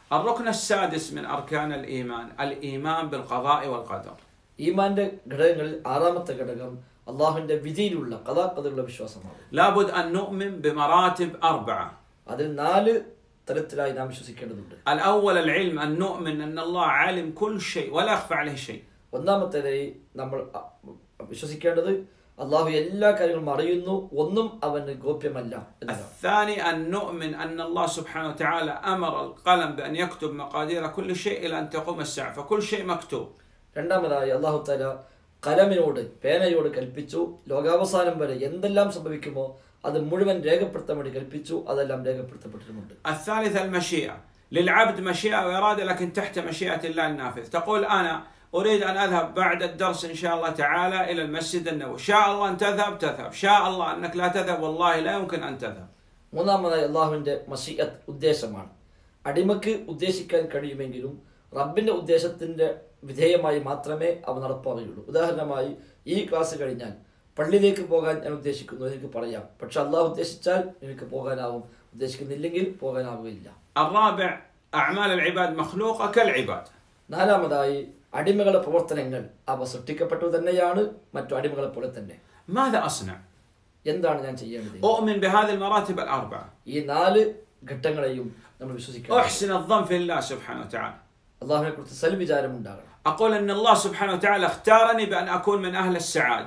الركن السادس من أركان الإيمان الإيمان بالقضاء والقدر ഈമാന്റെ ഘടകങ്ങളിൽ ആറാമത്തെ ഘടകം അള്ളാഹുവിന്റെ വിധിയിലുള്ള കഥാകഥയുള്ള വിശ്വാസമാണ് لابد أن نؤمن بمراتب أربعة അതിൽ നാല് തരത്തിലായി നാം വിശ്വസിക്കേണ്ടതുണ്ട് الأول العلم أن نؤمن أن الله عالم كل شيء ولا يخفى عليه شيء ഒന്നാമത്തേതായി നമ്മൾ അ- വിശ്വസിക്കേണ്ടത് അള്ളാഹു എല്ലാ കാര്യങ്ങളും അറിയുന്നു ഒന്നും അവന് ഗോപ്യമല്ല എന്നതാണ് الثاني أن نؤمن أن الله سبحانه وتعالى أمر القلم بأن يكتب مقادير كل شيء إلى أن تقوم الساعة فكل شيء مكتوب രണ്ടാമതായി അള്ളാഹു താല കലമിനോട് പേനയോട് കൽപ്പിച്ചു ലോകാവസാനം വരെ എന്തെല്ലാം സംഭവിക്കുമോ അത് മുഴുവൻ രേഖപ്പെടുത്താൻ വേണ്ടി കൽപ്പിച്ചു അതെല്ലാം രേഖപ്പെടുത്തപ്പെട്ടിട്ടുമുണ്ട് الثالث المشيئة للعبد مشيئة وإرادة لكن تحت مشيئة الله النافذ تقول أنا أريد أن أذهب بعد الدرس إن شاء الله تعالى إلى المسجد النبوي شاء الله أن تذهب تذهب شاء الله أنك لا تذهب والله لا يمكن أن تذهب മൂന്നാമതായി അള്ളാഹുവിന്റെ മഷീഅത്ത് ഉദ്ദേശമാണ് അടിമക്ക് ഉദ്ദേശിക്കാൻ കഴിയുമെങ്കിലും റബ്ബിന്റെ ഉദ്ദേശത്തിന്റെ വിധേയമായി മാത്രമേ അവ നടപ്പാവുകയുള്ളൂ ഉദാഹരണമായി ഈ ക്ലാസ് കഴിഞ്ഞാൽ പള്ളിയിലേക്ക് പോകാൻ ഞാൻ ഉദ്ദേശിക്കുന്നു എനിക്ക് പറയാം പക്ഷെ അള്ളാഹു ഉദ്ദേശിച്ചാൽ എനിക്ക് പോകാനാവും ഉദ്ദേശിക്കുന്നില്ലെങ്കിൽ പോകാനാവുകയില്ല الرابع أعمال العباد مخلوقة كالعباد നാലാമതായി അടിമകളുടെ പ്രവർത്തനങ്ങൾ അവ സൃഷ്ടിക്കപ്പെട്ടു തന്നെയാണ് മറ്റു അടിമകളെ പോലെ തന്നെ ماذا أصنع؟ എന്താണ് ഞാൻ ചെയ്യേണ്ടത് أؤمن بهذه المراتب الأربعة ഈ നാല് ഘട്ടങ്ങളെയും നമ്മൾ വിശ്വസിക്കണം أحسن الظن في الله سبحانه وتعالى അള്ളാഹുവിനെ കുറിച്ച് സൽവിചാരം ഉണ്ടാകണം أقول أن الله سبحانه وتعالى اختارني بأن أكون من أهل السعادة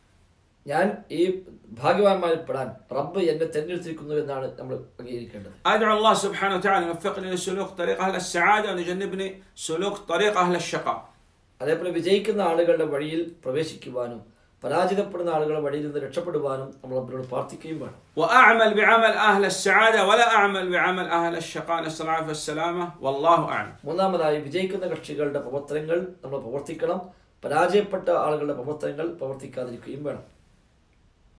ഞാൻ ഈ ഭാഗ്യവാന്മാരിൽ പെടാൻ റബ്ബ് എന്നെ തെരഞ്ഞെടുത്തിരിക്കുന്നു എന്നാണ് നമ്മൾ അംഗീകരിക്കേണ്ടത് أدعو الله سبحانه وتعالى أن يوفقني لسلوك طريق أهل السعادة وأن يجنبني سلوك طريق أهل الشقاء അതേപോലെ വിജയിക്കുന്ന ആളുകളുടെ വഴിയിൽ പ്രവേശിക്കുവാനും പരാജിതപ്പെടുന്ന ആളുകളുടെ വഴിയിൽ നിന്ന് രക്ഷപ്പെടുവാനും നമ്മൾ റബ്ബിനോട് പ്രാർത്ഥിക്കുകയും വേണം وأعمل بعمل أهل السعادة ولا أعمل بعمل أهل الشقاء نسأل الله العافية والسلامة والله أعلم മൂന്നാമതായി വിജയിക്കുന്ന കക്ഷികളുടെ പ്രവർത്തനങ്ങൾ നമ്മൾ പ്രവർത്തിക്കണം പരാജയപ്പെട്ട ആളുകളുടെ പ്രവർത്തനങ്ങൾ പ്രവർത്തിക്കാതിരിക്കുകയും വേണം